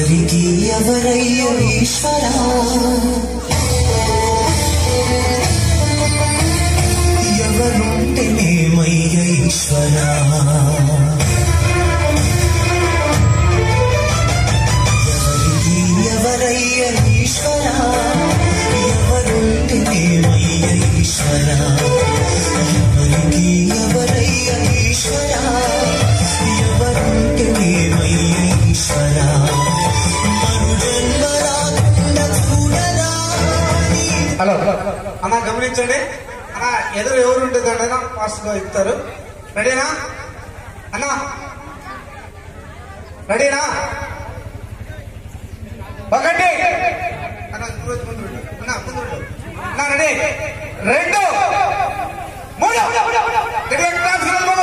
ఎవరికి ఎవరయ్య ఈశ్వరా ఎవరుంటే మేమయ్య ఈశ్వరా ఎవరికి ఎవరయ్య ఈశ్వరా ఎవరుంటే మేమయ్య ఈశ్వరా ఎవరికి ఎవరయ్య ఈశ్వరా ఎవరుంటే మేమయ్య ఈశ్వరా మరు జన్మ రాకుండా చూడరా హలో అన్న గమనించండి అన్న ఎదురు ఎవరు ఉంటుంది అన్న ఫాస్ట్ గా ఇస్తారు రెడీనా అన్న రెడీనా ఒకటి అన్న రోజు ముందు వెళ్ళు. అన్న ముందు వెళ్ళు. అన్న రెడీ రెండు మూడు గట్టిగా క్లాస్ బాబు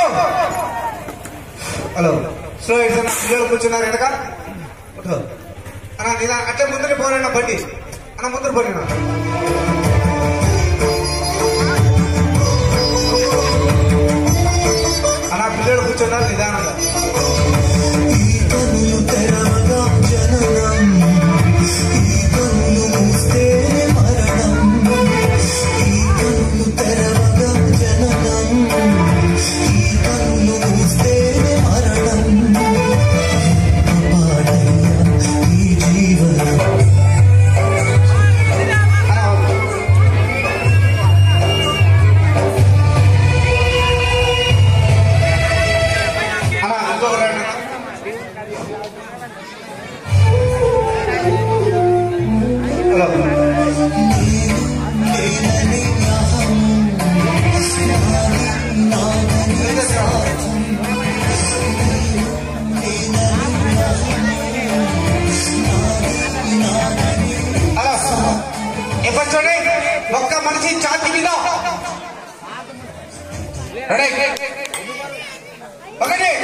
హలో స్లో అన్న పిల్లలు కూర్చున్నారు వెనక కూర్చో. అన్న నేను అట్టే ముందరే పోనన్న బండి అన్న ముందర పోయినా అన్న పిల్లలు కూర్చున్నారు నిదానంగా ఈ కన్నులు తెరవగా జననం ఈ కన్నులు మూస్తేనే మరణం ఈ కన్నులు తెరవగా జననం ఈ కన్నులు మూస్తేనే మరణం పాడయ్యా ఈ జీవనం అన్న ఇంకొక రెండు హలో నేనని జ్ఞానం నాది నాదని సార్థం హలో ఇప్పుడు చూడండి ఒక్క మనిషి ఛాతి మీద రెడీ ఒకటి